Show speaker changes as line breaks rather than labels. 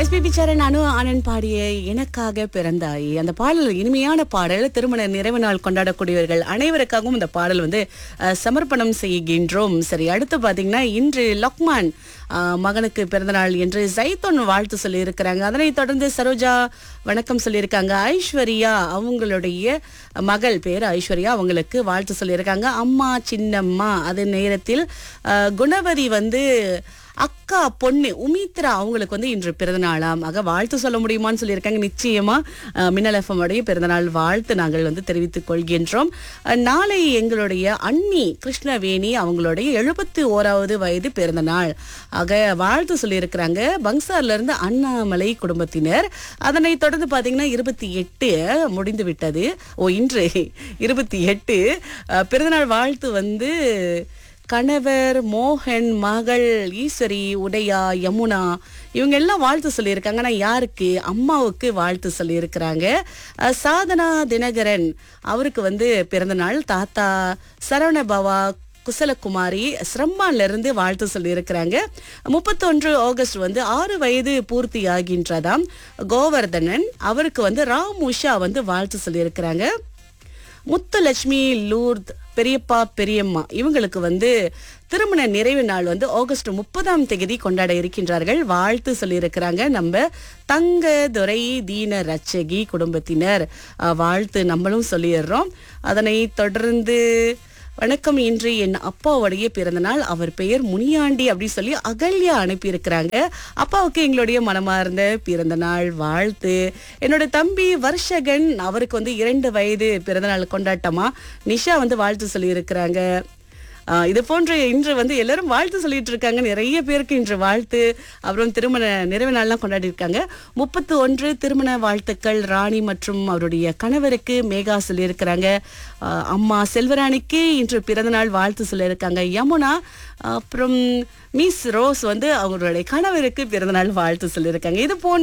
SPB சரண் அனு ஆனந்த் பாடிய எனக்காக பிறந்தாய் அந்த பாடல் இனிமையான பாடல் திருமண நிறைவு நாள் கொண்டாடக்கூடியவர்கள் அனைவருக்காகவும் இந்த பாடல் வந்து அஹ், சமர்ப்பணம் செய்கின்றோம் சரி அடுத்து பாத்தீங்கன்னா இன்று லக்மான் அஹ், மகனுக்கு பிறந்தநாள் என்று ஜைத்தோன் வாழ்த்து சொல்லியிருக்கிறாங்க அதனைத் தொடர்ந்து சரோஜா வணக்கம் சொல்லியிருக்காங்க ஐஸ்வர்யா அவங்களுடைய மகள் பேர் ஐஸ்வர்யா அவங்களுக்கு வாழ்த்து சொல்லியிருக்காங்க அம்மா சின்னம்மா அது நேரத்தில் அஹ், குணவதி வந்து அக்கா பொண்ணு உமித்ரா அவங்களுக்கு வந்து இன்று பிறந்தநாளாம் ஆக வாழ்த்து சொல்ல முடியுமான்னு சொல்லியிருக்காங்க நிச்சயமா அஹ், மின்னல் எஃப்எம் உடைய பிறந்தநாள் வாழ்த்து நாங்கள் வந்து தெரிவித்துக் கொள்கின்றோம் அஹ், நாளை எங்களுடைய அண்ணி கிருஷ்ணவேணி அவங்களுடைய எழுபத்தி ஓராவது வயது பிறந்தநாள் ஆக வாழ்த்து சொல்லியிருக்கிறாங்க பங்சார்ல இருந்து அண்ணாமலை குடும்பத்தினர் அதனைத் தொடர்ந்து பாத்தீங்கன்னா இருபத்தி எட்டு முடிந்து விட்டது ஓ இன்று இருபத்தி எட்டு அஹ், பிறந்தநாள் வாழ்த்து வந்து கணவர் மோகன் மகள் ஈஸ்வரி உதயா யமுனா இவங்க எல்லாம் வாழ்த்து சொல்லியிருக்காங்க ஆனா யாருக்கு அம்மாவுக்கு வாழ்த்து சொல்லியிருக்கிறாங்க அஹ் சாதனா தினகரன் அவருக்கு வந்து பிறந்த நாள் தாத்தா சரவணபவா குசலகுமாரி சிரம்மான்ல இருந்து வாழ்த்து சொல்லியிருக்கிறாங்க முப்பத்தொன்று ஆகஸ்ட் வந்து ஆறு வயது பூர்த்தி ஆகின்றதாம் கோவர்தனன் அவருக்கு வந்து ராம் உஷா வந்து வாழ்த்து சொல்லியிருக்கிறாங்க முத்துலட்சுமி லூர்த் பெரியப்பா பெரியம்மா இவங்களுக்கு வந்து திருமண நிறைவு நாள் வந்து ஆகஸ்ட் முப்பதாம் தேதி கொண்டாட இருக்கின்றார்கள் வாழ்த்து சொல்லியிருக்கிறாங்க நம்ம தங்க துரை தீன ரச்சகி குடும்பத்தினர் அஹ், வாழ்த்து நம்மளும் சொல்லிடுறோம் அதனை தொடர்ந்து வணக்கம் இன்று என் அப்பாவுடைய பிறந்தநாள் அவர் பெயர் முனியாண்டி அப்படி சொல்லி அகல்யா அனுப்பியிருக்கிறாங்க அப்பாவுக்கு எங்களுடைய மனமார்ந்த பிறந்த நாள் வாழ்த்து என்னோட தம்பி வர்ஷகன் அவருக்கு வந்து இரண்டு வயது பிறந்தநாள் கொண்டாட்டமா நிஷா வந்து வாழ்த்து சொல்லியிருக்கிறாங்க ஆஹ் இது போன்ற இன்று வந்து எல்லாரும் வாழ்த்து சொல்லிட்டு இருக்காங்க நிறைய பேருக்கு இன்று வாழ்த்து அப்புறம் திருமண நிறைவு நாள்லாம் கொண்டாடி இருக்காங்க முப்பத்து ஒன்று திருமண வாழ்த்துக்கள் ராணி மற்றும் அவருடைய கணவருக்கு மேகா சொல்லியிருக்கிறாங்க ஆஹ் அம்மா செல்வராணிக்கு இன்று பிறந்தநாள் வாழ்த்து சொல்லியிருக்காங்க யமுனா அப்புறம் மிஸ் ரோஸ் வந்து அவங்களுடைய கணவருக்கு பிறந்தநாள் வாழ்த்து சொல்லியிருக்காங்க இது போன்ற